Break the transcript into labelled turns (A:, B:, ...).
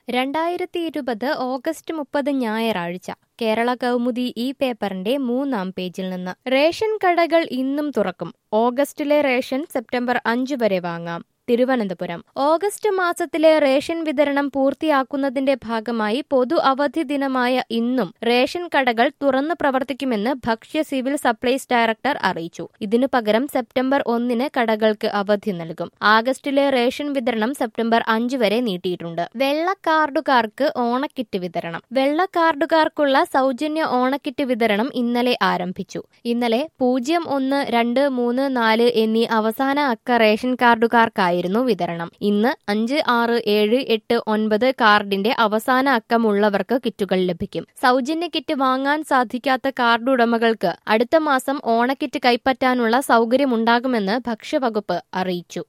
A: രണ്ടായിരത്തി ഇരുപത് ഓഗസ്റ്റ് മുപ്പത് ഞായറാഴ്ച കേരള കൗമുദി ഈ പേപ്പറിന്റെ മൂന്നാം പേജിൽ നിന്ന് റേഷൻ കടകൾ ഇന്നും തുറക്കും ഓഗസ്റ്റിലെ റേഷൻ സെപ്റ്റംബർ അഞ്ച് വരെ വാങ്ങാം തിരുവനന്തപുരം ഓഗസ്റ്റ് മാസത്തിലെ റേഷൻ വിതരണം പൂർത്തിയാക്കുന്നതിന്റെ ഭാഗമായി പൊതു അവധി ദിനമായ ഇന്നും റേഷൻ കടകൾ തുറന്നു പ്രവർത്തിക്കുമെന്ന് ഭക്ഷ്യ സിവിൽ സപ്ലൈസ് ഡയറക്ടർ അറിയിച്ചു ഇതിനു പകരം സെപ്റ്റംബർ ഒന്നിന് കടകൾക്ക് അവധി നൽകും ആഗസ്റ്റിലെ റേഷൻ വിതരണം സെപ്റ്റംബർ അഞ്ച് വരെ നീട്ടിയിട്ടുണ്ട് വെള്ള കാർഡുകാർക്ക് ഓണക്കിറ്റ് വിതരണം വെള്ള കാർഡുകാർക്കുള്ള സൗജന്യ ഓണക്കിറ്റ് വിതരണം ഇന്നലെ ആരംഭിച്ചു ഇന്നലെ പൂജ്യം ഒന്ന് രണ്ട് മൂന്ന് നാല് എന്നീ അവസാന അക്ക റേഷൻ കാർഡുകാർക്കായിരുന്നു വിതരണം ഇന്ന് അഞ്ച് ആറ് ഏഴ് എട്ട് ഒൻപത് കാർഡിന്റെ അവസാന അക്കമുള്ളവർക്ക് കിറ്റുകൾ ലഭിക്കും സൗജന്യ കിറ്റ് വാങ്ങാൻ സാധിക്കാത്ത കാർഡ് ഉടമകൾക്ക് അടുത്ത മാസം ഓണക്കിറ്റ് കൈപ്പറ്റാനുള്ള സൗകര്യമുണ്ടാകുമെന്ന് ഭക്ഷ്യവകുപ്പ് അറിയിച്ചു